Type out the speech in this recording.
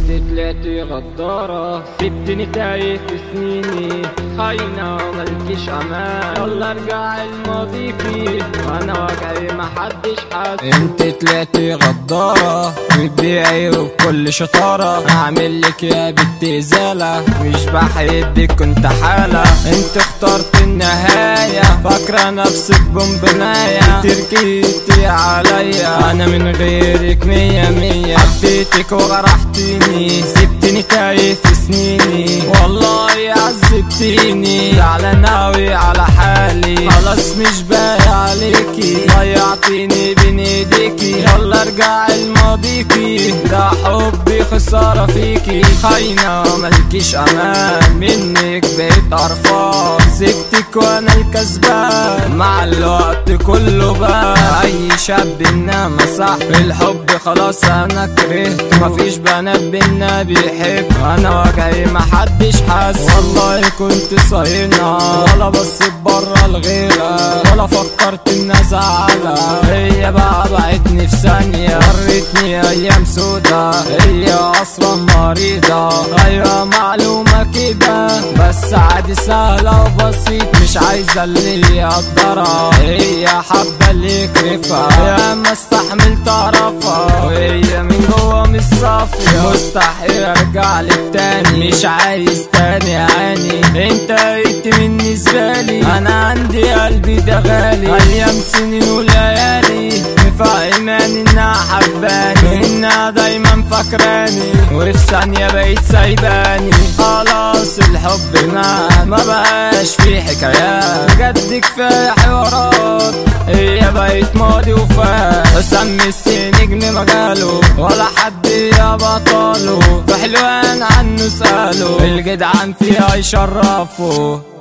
انت طلعتي غدارة سبتني تايه في سنيني خاينة وملكيش امان يلا ارجع الماضي فيه وانا وجعي محدش حاسس انت طلعتي غدارة بتبيعي وبكل شطارة اعمل لك يا بنت ازالة مش بحبك كنت حالة انت اخترت النهاية فاكرة نفسك بومبناية تركيتي عليا انا من غيرك مية مية حبيتك وغرحتيني سبتني تايه في سنيني والله عذبتيني زعلان اوي على حالي خلاص مش باقي عليكي ضيعتيني بين ايديكي يلا ارجع الماضيكي ده حبي خسارة فيكي خاينة ملكيش امان منك بقيت قرفان سبتك وانا الكسبان مع الوقت كله بقى اي شاب انما صح الحب خلاص انا كرهت مفيش بنات بينا بيحب انا وجعي محدش حس والله كنت صاينة ولا بصيت برا الغيرة ولا فكرت ان ازعلها هي بقى بعتني في ثانية ورتني ايام سودا هي اصلا مريضة ايوه معلومة كده بس عادي سهلة وبسيط مش عايزة اللي يقدرها هي حابة اللي يكرفها يا ما استحملت اعرفها وهي من جوه مش صافية مستحيل ارجع لك تاني مش عايز تاني عاني انت بقيت بالنسبة لي انا عندي قلبي ده غالي ايام سنين وليالي مفهماني انها حباني انها دايما فاكراني وفي ثانية بقيت سايباني خلاص الحب مات ما بقاش فيه حكايات بجد كفاية حوارات هي بقيت ماضي وفات سمي السي نجم مجاله ولا حد يا بطاله في حلوان عنه سأله الجدعان فيها يشرفوا